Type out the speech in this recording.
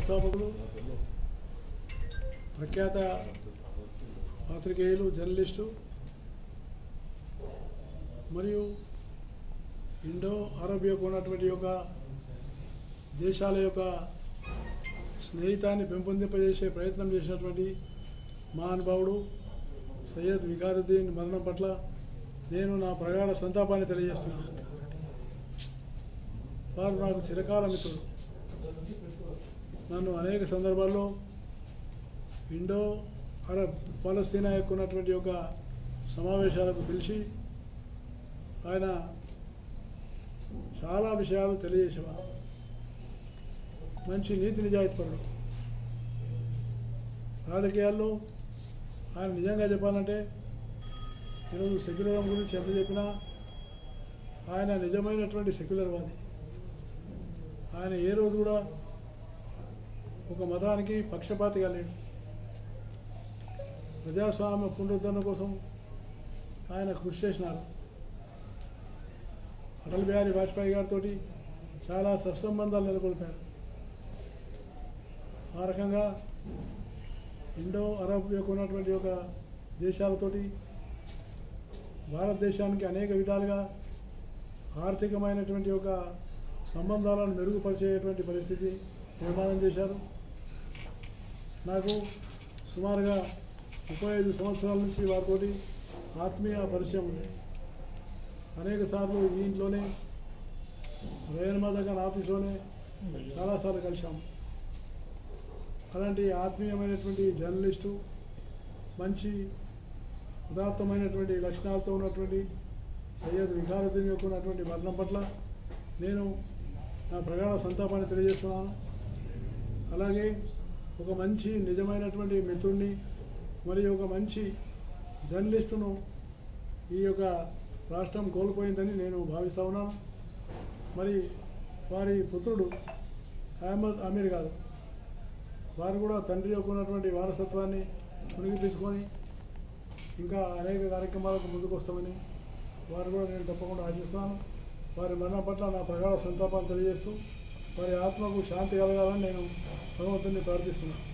వ్యవస్థాపకులు ప్రఖ్యాత పాత్రికేయులు జర్నలిస్టు మరియు ఇండో అరబియాకు ఉన్నటువంటి యొక్క దేశాల యొక్క స్నేహితాన్ని పెంపొందింపజేసే ప్రయత్నం చేసినటువంటి మహానుభావుడు సయ్యద్ వికారుద్దీన్ మరణం పట్ల నేను నా ప్రగాఢ సంతాపాన్ని తెలియజేస్తున్నాను వారు నాకు చిరకాల మిత్రుడు నన్ను అనేక సందర్భాల్లో ఇండో అరబ్ పాలస్తీనా యొక్క ఉన్నటువంటి యొక్క సమావేశాలకు పిలిచి ఆయన చాలా విషయాలు తెలియజేసేవారు మంచి నీతి నిజాయితీపరుడు రాజకీయాల్లో ఆయన నిజంగా చెప్పాలంటే ఈరోజు సెక్యులరం గురించి ఎంత చెప్పినా ఆయన నిజమైనటువంటి సెక్యులర్వాది ఆయన ఏ రోజు కూడా ఒక మతానికి పక్షపాతిగా లేడు ప్రజాస్వామ్య పునరుద్ధరణ కోసం ఆయన కృషి చేసినారు అటల్ బిహారీ వాజ్పేయి గారితో చాలా సత్సంబంధాలు నెలకొల్పారు ఆ రకంగా ఇండో అరబ్ యొక్క ఉన్నటువంటి ఒక దేశాలతోటి భారతదేశానికి అనేక విధాలుగా ఆర్థికమైనటువంటి ఒక సంబంధాలను మెరుగుపరిచేటువంటి పరిస్థితి నిర్మాణం చేశారు నాకు సుమారుగా ముప్పై ఐదు సంవత్సరాల నుంచి వారితోటి ఆత్మీయ పరిచయం ఉంది అనేక సార్లు ఈ ఇంట్లోనే రేణుమా దగ్గర ఆఫీస్లోనే చాలాసార్లు కలిశాము అలాంటి ఆత్మీయమైనటువంటి జర్నలిస్టు మంచి ఉదాత్తమైనటువంటి లక్షణాలతో ఉన్నటువంటి సయ్యద్ వికారుద్దీన్ యొక్క ఉన్నటువంటి మరణం పట్ల నేను నా ప్రగాఢ సంతాపాన్ని తెలియజేస్తున్నాను అలాగే ఒక మంచి నిజమైనటువంటి మిత్రుడిని మరియు ఒక మంచి జర్నలిస్టును ఈ యొక్క రాష్ట్రం కోల్పోయిందని నేను భావిస్తా ఉన్నాను మరి వారి పుత్రుడు అహ్మద్ అమీర్ గారు వారు కూడా తండ్రి యొక్క ఉన్నటువంటి వారసత్వాన్ని మునిగి తీసుకొని ఇంకా అనేక కార్యక్రమాలకు ముందుకు వస్తామని వారు కూడా నేను తప్పకుండా ఆశిస్తున్నాను వారి మరణం పట్ల నా ప్రగాఢ సంతాపాన్ని తెలియజేస్తూ వారి ఆత్మకు శాంతి కలగాలని నేను భగవంతుని ప్రార్థిస్తున్నాను